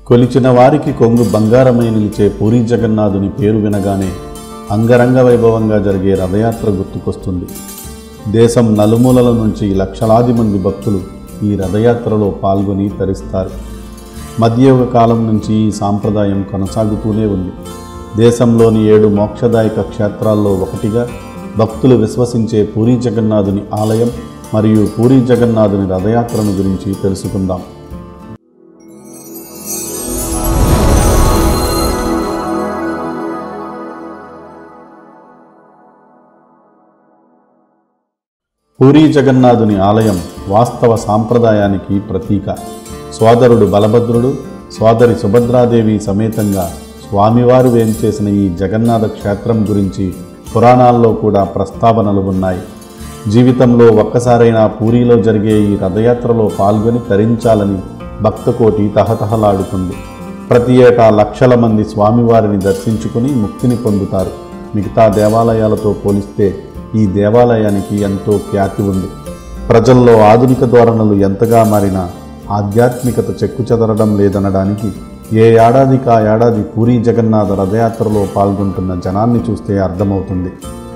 కొలిచిన వారికి కొంగు బంగారమై నిలిచే పూరీ జగన్నాథుని పేరు వినగానే అంగరంగ వైభవంగా జరిగే రథయాత్ర గుర్తుకొస్తుంది దేశం నలుమూలల నుంచి లక్షలాది మంది భక్తులు ఈ రథయాత్రలో పాల్గొని తరిస్తారు మధ్యయుగ కాలం నుంచి ఈ సాంప్రదాయం కొనసాగుతూనే ఉంది దేశంలోని ఏడు మోక్షదాయక క్షేత్రాల్లో ఒకటిగా భక్తులు విశ్వసించే పూరీ జగన్నాథుని ఆలయం మరియు పూరీ జగన్నాథుని రథయాత్రను గురించి తెలుసుకుందాం పూరీ జగన్నాథుని ఆలయం వాస్తవ సాంప్రదాయానికి ప్రతీక సోదరుడు బలభద్రుడు సోదరి సుభద్రాదేవి సమేతంగా స్వామివారు వేంచేసిన ఈ జగన్నాథ క్షేత్రం గురించి పురాణాల్లో కూడా ప్రస్తావనలు ఉన్నాయి జీవితంలో ఒక్కసారైనా పూరీలో జరిగే ఈ రథయాత్రలో పాల్గొని తరించాలని భక్తకోటి తహతహలాడుతుంది ప్రతి ఏటా లక్షల మంది స్వామివారిని దర్శించుకుని ముక్తిని పొందుతారు మిగతా దేవాలయాలతో పోలిస్తే ఈ దేవాలయానికి ఎంతో ఖ్యాతి ఉంది ప్రజల్లో ఆధునిక ధోరణులు ఎంతగా మారినా ఆధ్యాత్మికత చెక్కు చెదరడం లేదనడానికి ఏ ఏడాదికి ఆ ఏడాది పూరీ జగన్నాథ రథయాత్రలో పాల్గొంటున్న జనాన్ని చూస్తే అర్థమవుతుంది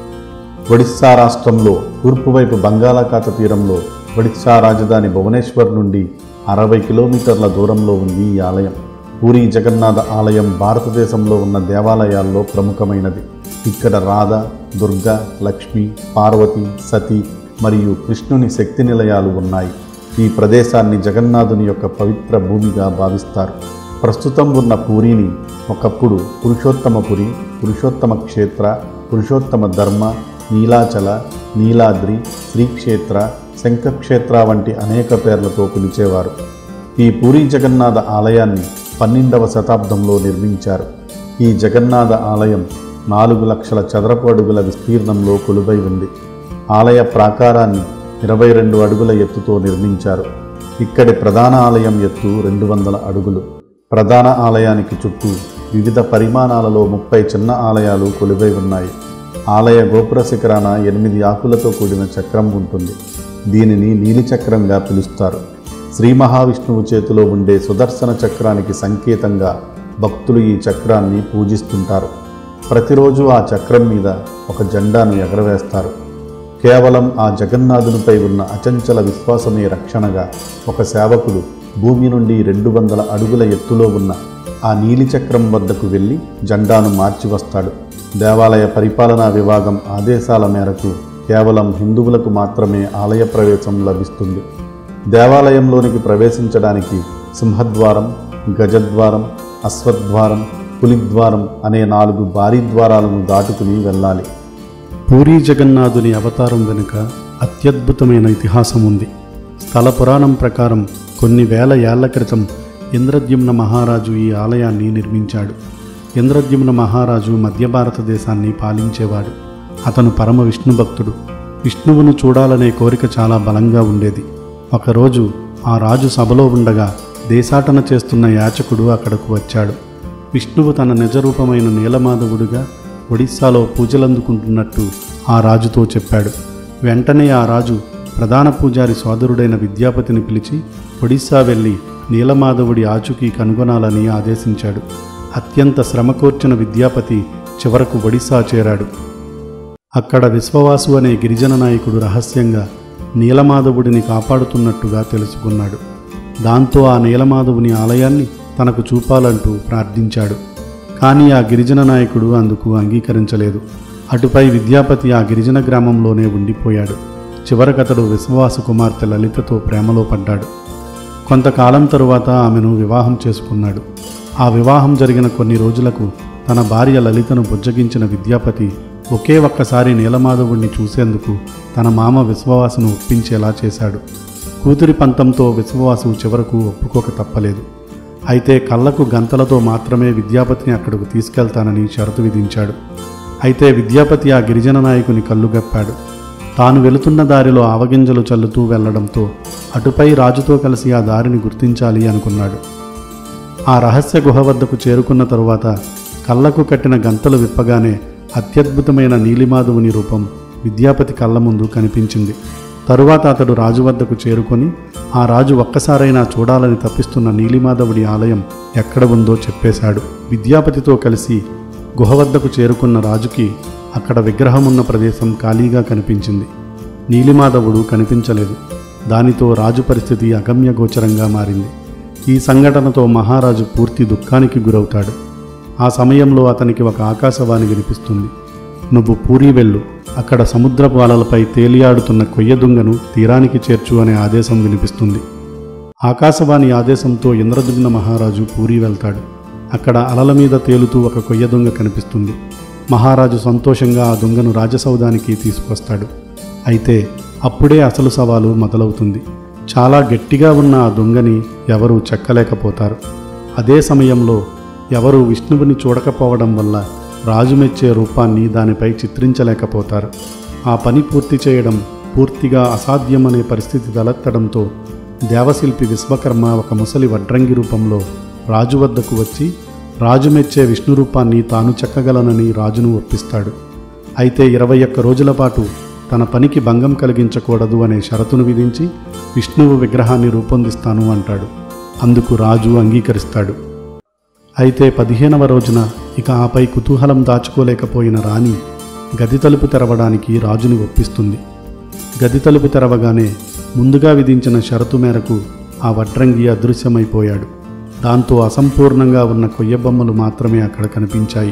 ఒడిస్సా రాష్ట్రంలో తూర్పువైపు బంగాళాఖాత తీరంలో ఒడిస్సా రాజధాని భువనేశ్వర్ నుండి అరవై కిలోమీటర్ల దూరంలో ఉంది ఈ ఆలయం పూరీ జగన్నాథ ఆలయం భారతదేశంలో ఉన్న దేవాలయాల్లో ప్రముఖమైనది ఇక్కడ రాధ దుర్గ లక్ష్మి పార్వతి సతీ మరియు కృష్ణుని శక్తి నిలయాలు ఉన్నాయి ఈ ప్రదేశాన్ని జగన్నాథుని యొక్క పవిత్ర భూమిగా భావిస్తారు ప్రస్తుతం ఉన్న పూరిని ఒకప్పుడు పురుషోత్తమపురి పురుషోత్తమ క్షేత్ర పురుషోత్తమ ధర్మ నీలాచల నీలాద్రి శ్రీక్షేత్ర శంఖక్షేత్ర వంటి అనేక పేర్లతో పిలిచేవారు ఈ పూరి జగన్నాథ ఆలయాన్ని పన్నెండవ శతాబ్దంలో నిర్మించారు ఈ జగన్నాథ ఆలయం నాలుగు లక్షల చదరపు అడుగుల విస్తీర్ణంలో కొలువై ఉంది ఆలయ ప్రాకారాన్ని ఇరవై రెండు అడుగుల ఎత్తుతో నిర్మించారు ఇక్కడి ప్రధాన ఆలయం ఎత్తు రెండు వందల అడుగులు ప్రధాన ఆలయానికి చుట్టూ వివిధ పరిమాణాలలో ముప్పై చిన్న ఆలయాలు కొలువై ఉన్నాయి ఆలయ గోపుర శిఖరాన ఎనిమిది ఆకులతో కూడిన చక్రం ఉంటుంది దీనిని నీలి చక్రంగా పిలుస్తారు శ్రీ మహావిష్ణువు చేతిలో ఉండే సుదర్శన చక్రానికి సంకేతంగా భక్తులు ఈ చక్రాన్ని పూజిస్తుంటారు ప్రతిరోజు ఆ చక్రం మీద ఒక జెండాను ఎగరవేస్తారు కేవలం ఆ జగన్నాథునిపై ఉన్న అచంచల విశ్వాసమే రక్షణగా ఒక సేవకుడు భూమి నుండి రెండు వందల అడుగుల ఎత్తులో ఉన్న ఆ నీలి చక్రం వద్దకు వెళ్ళి జెండాను మార్చి వస్తాడు దేవాలయ పరిపాలనా విభాగం ఆదేశాల మేరకు కేవలం హిందువులకు మాత్రమే ఆలయ ప్రవేశం లభిస్తుంది దేవాలయంలోనికి ప్రవేశించడానికి సింహద్వారం గజద్వారం అశ్వద్వారం పులిద్వారం అనే నాలుగు భారీ ద్వారాలను దాటుకుని వెళ్ళాలి పూరీ జగన్నాథుని అవతారం వెనుక అత్యద్భుతమైన ఇతిహాసం ఉంది స్థల పురాణం ప్రకారం కొన్ని వేల ఏళ్ల క్రితం ఇంద్రద్యుమ్న మహారాజు ఈ ఆలయాన్ని నిర్మించాడు ఇంద్రద్యుమ్న మహారాజు మధ్య భారతదేశాన్ని పాలించేవాడు అతను పరమ విష్ణు భక్తుడు విష్ణువును చూడాలనే కోరిక చాలా బలంగా ఉండేది ఒకరోజు ఆ రాజు సభలో ఉండగా దేశాటన చేస్తున్న యాచకుడు అక్కడకు వచ్చాడు విష్ణువు తన నిజరూపమైన నీలమాధవుడిగా ఒడిస్సాలో పూజలందుకుంటున్నట్టు ఆ రాజుతో చెప్పాడు వెంటనే ఆ రాజు ప్రధాన పూజారి సోదరుడైన విద్యాపతిని పిలిచి ఒడిస్సా వెళ్ళి నీలమాధవుడి ఆచూకీ కనుగొనాలని ఆదేశించాడు అత్యంత శ్రమకోర్చిన విద్యాపతి చివరకు ఒడిస్సా చేరాడు అక్కడ విశ్వవాసు అనే గిరిజన నాయకుడు రహస్యంగా నీలమాధవుడిని కాపాడుతున్నట్టుగా తెలుసుకున్నాడు దాంతో ఆ నీలమాధవుని ఆలయాన్ని తనకు చూపాలంటూ ప్రార్థించాడు కానీ ఆ గిరిజన నాయకుడు అందుకు అంగీకరించలేదు అటుపై విద్యాపతి ఆ గిరిజన గ్రామంలోనే ఉండిపోయాడు చివరకతడు విశ్వవాసు కుమార్తె లలితతో ప్రేమలో పడ్డాడు కొంతకాలం తరువాత ఆమెను వివాహం చేసుకున్నాడు ఆ వివాహం జరిగిన కొన్ని రోజులకు తన భార్య లలితను బుజ్జగించిన విద్యాపతి ఒకే ఒక్కసారి నీలమాధవుణ్ణి చూసేందుకు తన మామ విశ్వవాసును ఒప్పించేలా చేశాడు కూతురి పంతంతో విశ్వవాసు చివరకు ఒప్పుకోక తప్పలేదు అయితే కళ్ళకు గంతలతో మాత్రమే విద్యాపతిని అక్కడకు తీసుకెళ్తానని షరతు విధించాడు అయితే విద్యాపతి ఆ గిరిజన నాయకుని కళ్ళుగప్పాడు తాను వెళుతున్న దారిలో ఆవగింజలు చల్లుతూ వెళ్లడంతో అటుపై రాజుతో కలిసి ఆ దారిని గుర్తించాలి అనుకున్నాడు ఆ రహస్య గుహ వద్దకు చేరుకున్న తరువాత కళ్ళకు కట్టిన గంతలు విప్పగానే అత్యద్భుతమైన నీలిమాధవుని రూపం విద్యాపతి కళ్ళ ముందు కనిపించింది తరువాత అతడు రాజు వద్దకు చేరుకొని ఆ రాజు ఒక్కసారైనా చూడాలని తప్పిస్తున్న నీలిమాధవుడి ఆలయం ఎక్కడ ఉందో చెప్పేశాడు విద్యాపతితో కలిసి గుహ వద్దకు చేరుకున్న రాజుకి అక్కడ విగ్రహమున్న ప్రదేశం ఖాళీగా కనిపించింది నీలిమాధవుడు కనిపించలేదు దానితో రాజు పరిస్థితి అగమ్యగోచరంగా మారింది ఈ సంఘటనతో మహారాజు పూర్తి దుఃఖానికి గురవుతాడు ఆ సమయంలో అతనికి ఒక ఆకాశవాణి వినిపిస్తుంది నువ్వు పూరి వెళ్ళు అక్కడ సముద్రపు అలలపై తేలియాడుతున్న కొయ్య దుంగను తీరానికి చేర్చు అనే ఆదేశం వినిపిస్తుంది ఆకాశవాణి ఆదేశంతో ఇంద్రదుమ్న మహారాజు పూరి వెళ్తాడు అక్కడ అలల మీద తేలుతూ ఒక కొయ్య దొంగ కనిపిస్తుంది మహారాజు సంతోషంగా ఆ దొంగను రాజసౌధానికి తీసుకొస్తాడు అయితే అప్పుడే అసలు సవాలు మొదలవుతుంది చాలా గట్టిగా ఉన్న ఆ దొంగని ఎవరూ చెక్కలేకపోతారు అదే సమయంలో ఎవరు విష్ణువుని చూడకపోవడం వల్ల రాజు మెచ్చే రూపాన్ని దానిపై చిత్రించలేకపోతారు ఆ పని పూర్తి చేయడం పూర్తిగా అసాధ్యమనే పరిస్థితి తలెత్తడంతో దేవశిల్పి విశ్వకర్మ ఒక ముసలి వడ్రంగి రూపంలో రాజు వద్దకు వచ్చి రాజు మెచ్చే విష్ణు రూపాన్ని తాను చెక్కగలనని రాజును ఒప్పిస్తాడు అయితే ఇరవై ఒక్క రోజుల పాటు తన పనికి భంగం కలిగించకూడదు అనే షరతును విధించి విష్ణువు విగ్రహాన్ని రూపొందిస్తాను అంటాడు అందుకు రాజు అంగీకరిస్తాడు అయితే పదిహేనవ రోజున ఇక ఆపై కుతూహలం దాచుకోలేకపోయిన రాణి గది తలుపు తెరవడానికి రాజుని ఒప్పిస్తుంది గది తలుపు తెరవగానే ముందుగా విధించిన షరతు మేరకు ఆ వడ్రంగి అదృశ్యమైపోయాడు దాంతో అసంపూర్ణంగా ఉన్న కొయ్య బొమ్మలు మాత్రమే అక్కడ కనిపించాయి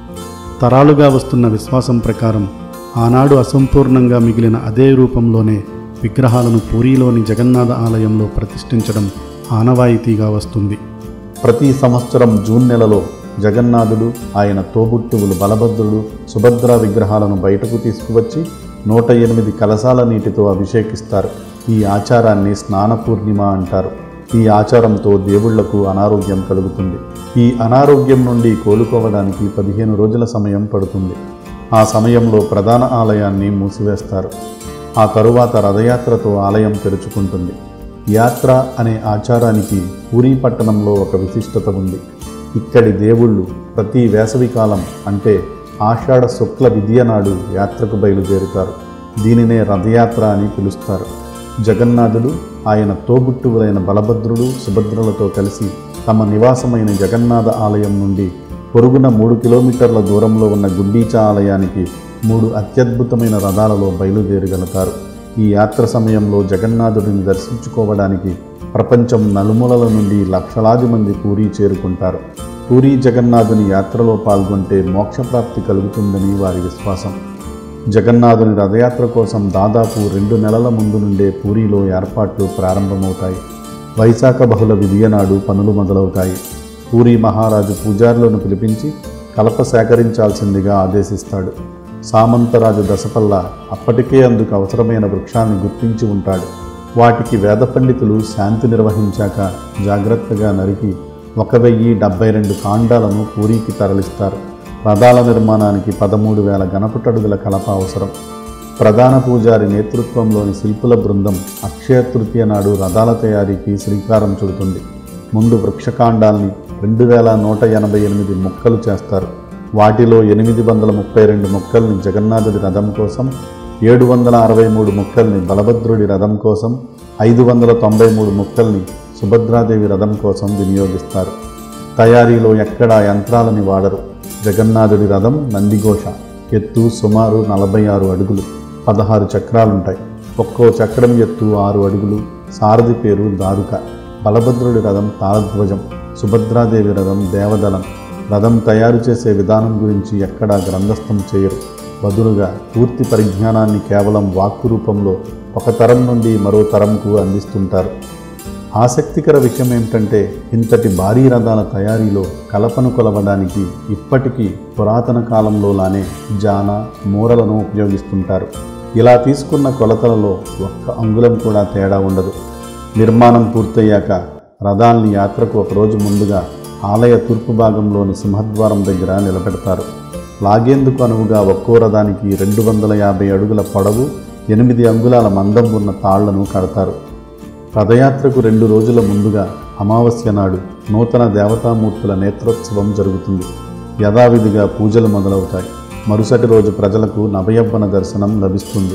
తరాలుగా వస్తున్న విశ్వాసం ప్రకారం ఆనాడు అసంపూర్ణంగా మిగిలిన అదే రూపంలోనే విగ్రహాలను పూరీలోని జగన్నాథ ఆలయంలో ప్రతిష్ఠించడం ఆనవాయితీగా వస్తుంది ప్రతి సంవత్సరం జూన్ నెలలో జగన్నాథుడు ఆయన తోబుట్టువులు బలభద్రుడు సుభద్ర విగ్రహాలను బయటకు తీసుకువచ్చి నూట ఎనిమిది కలశాల నీటితో అభిషేకిస్తారు ఈ ఆచారాన్ని స్నాన పూర్ణిమ అంటారు ఈ ఆచారంతో దేవుళ్లకు అనారోగ్యం కలుగుతుంది ఈ అనారోగ్యం నుండి కోలుకోవడానికి పదిహేను రోజుల సమయం పడుతుంది ఆ సమయంలో ప్రధాన ఆలయాన్ని మూసివేస్తారు ఆ తరువాత రథయాత్రతో ఆలయం తెరుచుకుంటుంది యాత్ర అనే ఆచారానికి పూరీ పట్టణంలో ఒక విశిష్టత ఉంది ఇక్కడి దేవుళ్ళు ప్రతి వేసవికాలం అంటే ఆషాఢ శుక్ల విద్య నాడు యాత్రకు బయలుదేరుతారు దీనినే రథయాత్ర అని పిలుస్తారు జగన్నాథుడు ఆయన తోబుట్టువులైన బలభద్రుడు సుభద్రలతో కలిసి తమ నివాసమైన జగన్నాథ ఆలయం నుండి పొరుగున మూడు కిలోమీటర్ల దూరంలో ఉన్న గుండీచా ఆలయానికి మూడు అత్యద్భుతమైన రథాలలో బయలుదేరగలుగుతారు ఈ యాత్ర సమయంలో జగన్నాథుడిని దర్శించుకోవడానికి ప్రపంచం నలుమూలల నుండి లక్షలాది మంది పూరీ చేరుకుంటారు పూరీ జగన్నాథుని యాత్రలో పాల్గొంటే మోక్షప్రాప్తి కలుగుతుందని వారి విశ్వాసం జగన్నాథుని రథయాత్ర కోసం దాదాపు రెండు నెలల ముందు నుండే పూరీలో ఏర్పాట్లు ప్రారంభమవుతాయి వైశాఖ బహుళ విధియ నాడు పనులు మొదలవుతాయి పూరీ మహారాజు పూజారులను పిలిపించి కలప సేకరించాల్సిందిగా ఆదేశిస్తాడు సామంతరాజు దశపల్ల అప్పటికే అందుకు అవసరమైన వృక్షాన్ని గుర్తించి ఉంటాడు వాటికి వేద పండితులు శాంతి నిర్వహించాక జాగ్రత్తగా నరికి ఒక వెయ్యి డెబ్బై రెండు కాండాలను పూరీకి తరలిస్తారు రథాల నిర్మాణానికి పదమూడు వేల గణపుటడుగుల కలప అవసరం ప్రధాన పూజారి నేతృత్వంలోని శిల్పుల బృందం అక్షయ తృతీయ నాడు రథాల తయారీకి శ్రీకారం చుడుతుంది ముందు వృక్షకాండాల్ని రెండు వేల నూట ఎనభై ఎనిమిది ముక్కలు చేస్తారు వాటిలో ఎనిమిది వందల ముప్పై రెండు ముక్కల్ని జగన్నాథుడి రథం కోసం ఏడు వందల అరవై మూడు ముక్కల్ని బలభద్రుడి రథం కోసం ఐదు వందల తొంభై మూడు ముక్కల్ని సుభద్రాదేవి రథం కోసం వినియోగిస్తారు తయారీలో ఎక్కడా యంత్రాలని వాడరు జగన్నాథుడి రథం నందిఘోష ఎత్తు సుమారు నలభై ఆరు అడుగులు పదహారు చక్రాలుంటాయి ఒక్కో చక్రం ఎత్తు ఆరు అడుగులు సారథి పేరు దారుక బలభద్రుడి రథం తాళధ్వజం సుభద్రాదేవి రథం దేవదలం రథం తయారు చేసే విధానం గురించి ఎక్కడా గ్రంథస్థం చేయరు బదులుగా పూర్తి పరిజ్ఞానాన్ని కేవలం వాక్కు రూపంలో ఒక తరం నుండి మరో తరంకు అందిస్తుంటారు ఆసక్తికర విషయం ఏమిటంటే ఇంతటి భారీ రథాల తయారీలో కలపను కొలవడానికి ఇప్పటికీ పురాతన కాలంలోలానే జాన మూరలను ఉపయోగిస్తుంటారు ఇలా తీసుకున్న కొలతలలో ఒక్క అంగుళం కూడా తేడా ఉండదు నిర్మాణం పూర్తయ్యాక రథాల్ని యాత్రకు ఒకరోజు ముందుగా ఆలయ తూర్పు భాగంలోని సింహద్వారం దగ్గర నిలబెడతారు లాగేందుకు అనువుగా ఒక్కో రథానికి రెండు వందల యాభై అడుగుల పొడవు ఎనిమిది అంగుళాల మందం ఉన్న తాళ్లను కడతారు రథయాత్రకు రెండు రోజుల ముందుగా అమావాస్య నాడు నూతన దేవతామూర్తుల నేత్రోత్సవం జరుగుతుంది యథావిధిగా పూజలు మొదలవుతాయి మరుసటి రోజు ప్రజలకు నవయవ్వన దర్శనం లభిస్తుంది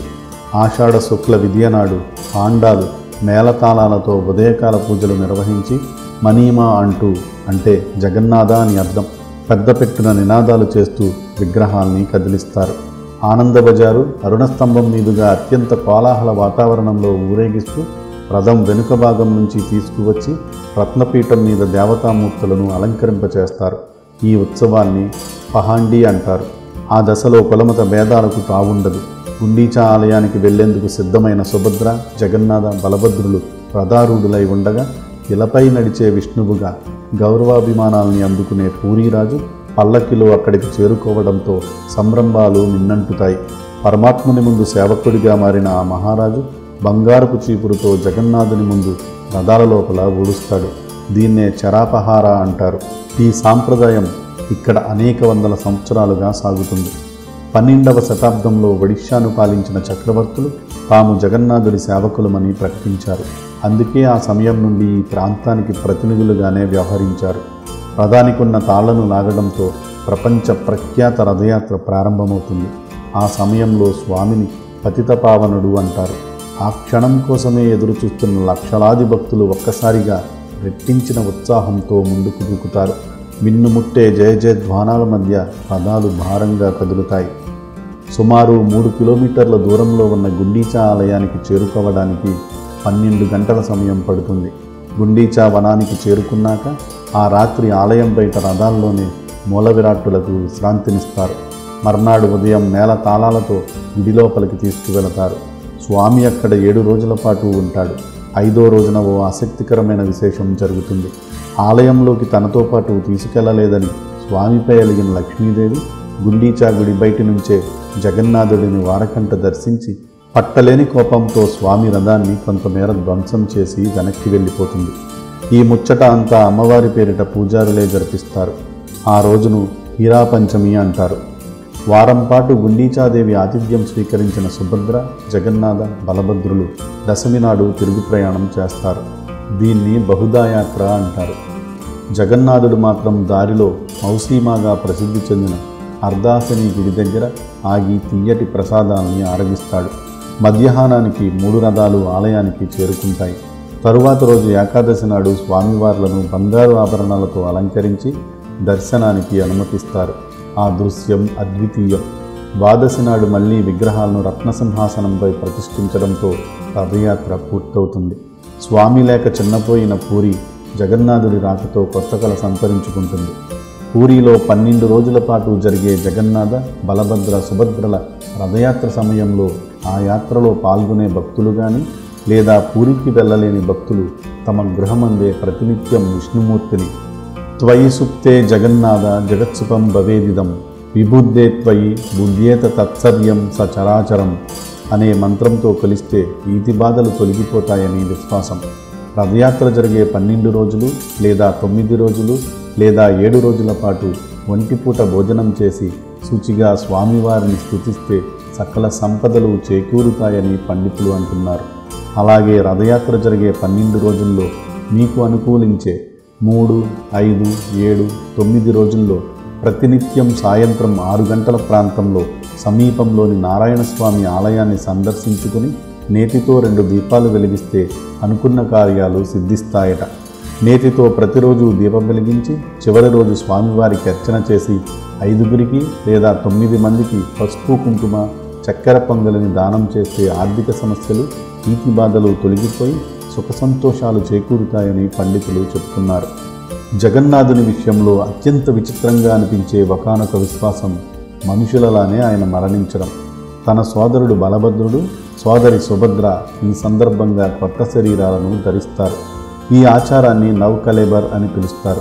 ఆషాఢ శుక్ల విద్య నాడు పాండాలు మేళతాళాలతో ఉదయకాల పూజలు నిర్వహించి మనీమా అంటూ అంటే జగన్నాథ అని అర్థం పెద్ద పెట్టున నినాదాలు చేస్తూ విగ్రహాల్ని కదిలిస్తారు ఆనందబజారు అరుణస్తంభం మీదుగా అత్యంత కోలాహల వాతావరణంలో ఊరేగిస్తూ రథం వెనుక భాగం నుంచి తీసుకువచ్చి రత్నపీఠం మీద దేవతామూర్తులను అలంకరింపచేస్తారు ఈ ఉత్సవాన్ని పహాండి అంటారు ఆ దశలో కులమత భేదాలకు తావుండదు గుండీచా ఆలయానికి వెళ్లేందుకు సిద్ధమైన సుభద్ర జగన్నాథ బలభద్రులు రథారూఢులై ఉండగా ఇలపై నడిచే విష్ణువుగా గౌరవాభిమానాల్ని అందుకునే పూరీరాజు పల్లకిలో అక్కడికి చేరుకోవడంతో సంరంభాలు మిన్నంటుతాయి పరమాత్ముని ముందు సేవకుడిగా మారిన ఆ మహారాజు బంగారపు చీపురుతో జగన్నాథుని ముందు రథాల లోపల ఊడుస్తాడు దీన్నే చరాపహార అంటారు ఈ సాంప్రదాయం ఇక్కడ అనేక వందల సంవత్సరాలుగా సాగుతుంది పన్నెండవ శతాబ్దంలో ఒడిశాను పాలించిన చక్రవర్తులు తాము జగన్నాథుడి సేవకులమని ప్రకటించారు అందుకే ఆ సమయం నుండి ఈ ప్రాంతానికి ప్రతినిధులుగానే వ్యవహరించారు రథానికున్న తాళ్లను లాగడంతో ప్రపంచ ప్రఖ్యాత రథయాత్ర ప్రారంభమవుతుంది ఆ సమయంలో స్వామిని పతితపావనుడు అంటారు ఆ క్షణం కోసమే ఎదురు చూస్తున్న లక్షలాది భక్తులు ఒక్కసారిగా రెట్టించిన ఉత్సాహంతో ముందుకు దూకుతారు మిన్నుముట్టే జయ జయధ్వానాల మధ్య రథాలు భారంగా కదులుతాయి సుమారు మూడు కిలోమీటర్ల దూరంలో ఉన్న గుండీచా ఆలయానికి చేరుకోవడానికి పన్నెండు గంటల సమయం పడుతుంది గుండీచా వనానికి చేరుకున్నాక ఆ రాత్రి ఆలయం బయట రథాల్లోనే మూల విరాట్టులకు విశ్రాంతినిస్తారు మర్నాడు ఉదయం నేల తాళాలతో గుడి లోపలికి తీసుకువెళతారు స్వామి అక్కడ ఏడు రోజుల పాటు ఉంటాడు ఐదో రోజున ఓ ఆసక్తికరమైన విశేషం జరుగుతుంది ఆలయంలోకి తనతో పాటు తీసుకెళ్లలేదని స్వామిపై అలిగిన లక్ష్మీదేవి గుండీచా గుడి బయటి నుంచే జగన్నాథుడిని వారకంట దర్శించి పట్టలేని కోపంతో స్వామి రథాన్ని కొంతమేర ధ్వంసం చేసి వెనక్కి వెళ్ళిపోతుంది ఈ ముచ్చట అంతా అమ్మవారి పేరిట పూజారులే జరిపిస్తారు ఆ రోజును హీరా పంచమి అంటారు వారం పాటు గుండీచాదేవి ఆతిథ్యం స్వీకరించిన సుభద్ర జగన్నాథ బలభద్రులు దశమి నాడు తిరుగు ప్రయాణం చేస్తారు దీన్ని బహుదాయాత్ర అంటారు జగన్నాథుడు మాత్రం దారిలో మౌసీమాగా ప్రసిద్ధి చెందిన అర్ధాసని గుడి దగ్గర ఆగి తీయటి ప్రసాదాల్ని ఆరగిస్తాడు మధ్యాహ్నానికి మూడు రథాలు ఆలయానికి చేరుకుంటాయి తరువాత రోజు ఏకాదశి నాడు స్వామివార్లను బంగారు ఆభరణాలతో అలంకరించి దర్శనానికి అనుమతిస్తారు ఆ దృశ్యం అద్వితీయం ద్వాదశి నాడు మళ్ళీ విగ్రహాలను రత్నసింహాసనంపై ప్రతిష్ఠించడంతో రథయాత్ర పూర్తవుతుంది స్వామి లేక చిన్నపోయిన పూరి జగన్నాథుడి రాకతో కొత్త కళ సంతరించుకుంటుంది పూరిలో పన్నెండు రోజుల పాటు జరిగే జగన్నాథ బలభద్ర సుభద్రల రథయాత్ర సమయంలో ఆ యాత్రలో పాల్గొనే భక్తులు కానీ లేదా పూరికి వెళ్ళలేని భక్తులు తమ గృహమందే ప్రతినిత్యం విష్ణుమూర్తిని త్వయి సుప్తే జగన్నాథ జగత్సుఖం భవేదిదం విబుద్ధే త్వయి బుద్ధ్యేత తత్సర్యం సచరాచరం అనే మంత్రంతో కలిస్తే ఈతి బాధలు తొలగిపోతాయని విశ్వాసం రథయాత్ర జరిగే పన్నెండు రోజులు లేదా తొమ్మిది రోజులు లేదా ఏడు రోజుల పాటు ఒంటిపూట భోజనం చేసి శుచిగా స్వామివారిని స్తుతిస్తే సకల సంపదలు చేకూరుతాయని పండితులు అంటున్నారు అలాగే రథయాత్ర జరిగే పన్నెండు రోజుల్లో మీకు అనుకూలించే మూడు ఐదు ఏడు తొమ్మిది రోజుల్లో ప్రతినిత్యం సాయంత్రం ఆరు గంటల ప్రాంతంలో సమీపంలోని నారాయణస్వామి ఆలయాన్ని సందర్శించుకుని నేతితో రెండు దీపాలు వెలిగిస్తే అనుకున్న కార్యాలు సిద్ధిస్తాయట నేతితో ప్రతిరోజు దీపం వెలిగించి చివరి రోజు స్వామివారికి అర్చన చేసి ఐదుగురికి లేదా తొమ్మిది మందికి పసుపు కుంకుమ చక్కెర పొంగలిని దానం చేస్తే ఆర్థిక సమస్యలు ఈతి బాధలు తొలగిపోయి సుఖ సంతోషాలు చేకూరుతాయని పండితులు చెబుతున్నారు జగన్నాథుని విషయంలో అత్యంత విచిత్రంగా అనిపించే ఒకానొక విశ్వాసం మనుషులలానే ఆయన మరణించడం తన సోదరుడు బలభద్రుడు సోదరి సుభద్ర ఈ సందర్భంగా కొత్త శరీరాలను ధరిస్తారు ఈ ఆచారాన్ని నవ్కలేబర్ అని పిలుస్తారు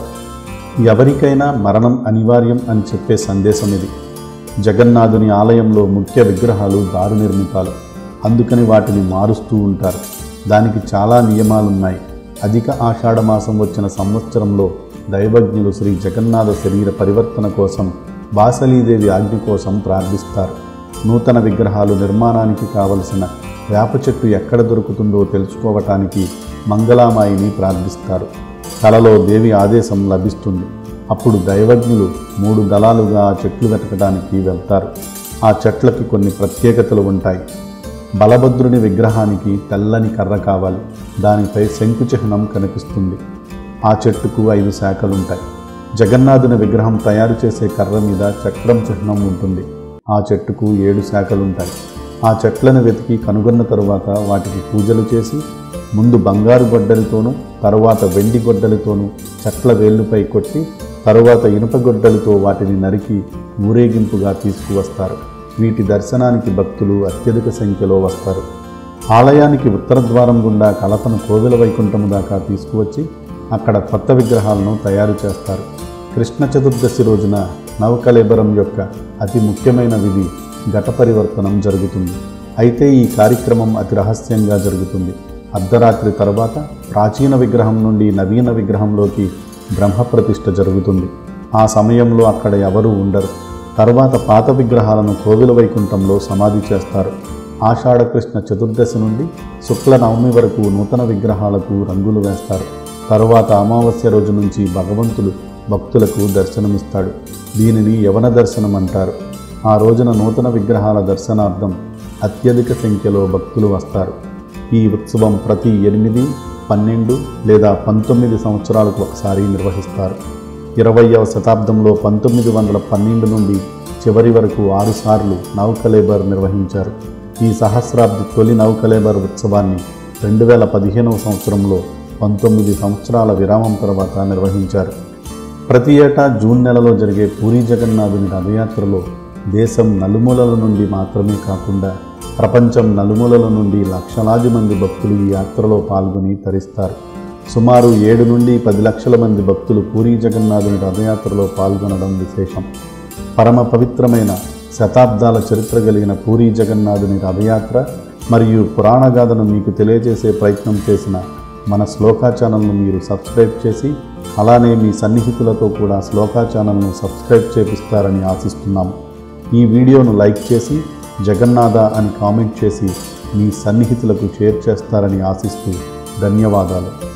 ఎవరికైనా మరణం అనివార్యం అని చెప్పే సందేశం ఇది జగన్నాథుని ఆలయంలో ముఖ్య విగ్రహాలు దారు నిర్మితాలు అందుకని వాటిని మారుస్తూ ఉంటారు దానికి చాలా నియమాలున్నాయి అధిక ఆషాఢమాసం వచ్చిన సంవత్సరంలో దైవజ్ఞులు శ్రీ జగన్నాథ శరీర పరివర్తన కోసం బాసలీదేవి ఆజ్ఞ కోసం ప్రార్థిస్తారు నూతన విగ్రహాలు నిర్మాణానికి కావలసిన వేప చెట్టు ఎక్కడ దొరుకుతుందో తెలుసుకోవటానికి మంగళామాయిని ప్రార్థిస్తారు కలలో దేవి ఆదేశం లభిస్తుంది అప్పుడు దైవజ్ఞులు మూడు దళాలుగా ఆ చెట్లు వెతకడానికి వెళ్తారు ఆ చెట్లకి కొన్ని ప్రత్యేకతలు ఉంటాయి బలభద్రుని విగ్రహానికి తెల్లని కర్ర కావాలి దానిపై శంకు చిహ్నం కనిపిస్తుంది ఆ చెట్టుకు ఐదు శాఖలుంటాయి జగన్నాథుని విగ్రహం తయారు చేసే కర్ర మీద చక్రం చిహ్నం ఉంటుంది ఆ చెట్టుకు ఏడు శాఖలుంటాయి ఆ చెట్లను వెతికి కనుగొన్న తరువాత వాటికి పూజలు చేసి ముందు బంగారు గొడ్డలితోనూ తరువాత వెండి గొడ్డలితోనూ చెట్ల వేళ్ళుపై కొట్టి తరువాత ఇనుప గొడ్డలితో వాటిని నరికి ఊరేగింపుగా తీసుకువస్తారు వీటి దర్శనానికి భక్తులు అత్యధిక సంఖ్యలో వస్తారు ఆలయానికి ఉత్తర ద్వారం గుండా కలపను కోవిల వైకుంఠము దాకా తీసుకువచ్చి అక్కడ కొత్త విగ్రహాలను తయారు చేస్తారు కృష్ణ చతుర్దశి రోజున నవకలేబరం యొక్క అతి ముఖ్యమైన విధి ఘట పరివర్తనం జరుగుతుంది అయితే ఈ కార్యక్రమం అతి రహస్యంగా జరుగుతుంది అర్ధరాత్రి తర్వాత ప్రాచీన విగ్రహం నుండి నవీన విగ్రహంలోకి బ్రహ్మప్రతిష్ఠ జరుగుతుంది ఆ సమయంలో అక్కడ ఎవరూ ఉండరు తర్వాత పాత విగ్రహాలను కోవిల వైకుంఠంలో సమాధి చేస్తారు ఆషాఢ కృష్ణ చతుర్దశి నుండి శుక్ల నవమి వరకు నూతన విగ్రహాలకు రంగులు వేస్తారు తరువాత అమావాస్య రోజు నుంచి భగవంతుడు భక్తులకు దర్శనమిస్తాడు దీనిని యవన దర్శనం అంటారు ఆ రోజున నూతన విగ్రహాల దర్శనార్థం అత్యధిక సంఖ్యలో భక్తులు వస్తారు ఈ ఉత్సవం ప్రతి ఎనిమిది పన్నెండు లేదా పంతొమ్మిది సంవత్సరాలకు ఒకసారి నిర్వహిస్తారు ఇరవయవ శతాబ్దంలో పంతొమ్మిది వందల పన్నెండు నుండి చివరి వరకు ఆరుసార్లు నౌకలేబర్ నిర్వహించారు ఈ సహస్రాబ్ది తొలి నౌకలేబర్ ఉత్సవాన్ని రెండు వేల పదిహేనవ సంవత్సరంలో పంతొమ్మిది సంవత్సరాల విరామం తర్వాత నిర్వహించారు ప్రతి ఏటా జూన్ నెలలో జరిగే పూరి జగన్నాథుని రథయాత్రలో దేశం నలుమూలల నుండి మాత్రమే కాకుండా ప్రపంచం నలుమూలల నుండి లక్షలాది మంది భక్తులు ఈ యాత్రలో పాల్గొని తరిస్తారు సుమారు ఏడు నుండి పది లక్షల మంది భక్తులు పూరి జగన్నాథుని రథయాత్రలో పాల్గొనడం విశేషం పరమ పవిత్రమైన శతాబ్దాల చరిత్ర కలిగిన పూరి జగన్నాథుని రథయాత్ర మరియు పురాణగాథను మీకు తెలియజేసే ప్రయత్నం చేసిన మన శ్లోకా ఛానల్ను మీరు సబ్స్క్రైబ్ చేసి అలానే మీ సన్నిహితులతో కూడా శ్లోకా ఛానల్ను సబ్స్క్రైబ్ చేపిస్తారని ఆశిస్తున్నాము ఈ వీడియోను లైక్ చేసి జగన్నాథ అని కామెంట్ చేసి మీ సన్నిహితులకు షేర్ చేస్తారని ఆశిస్తూ ధన్యవాదాలు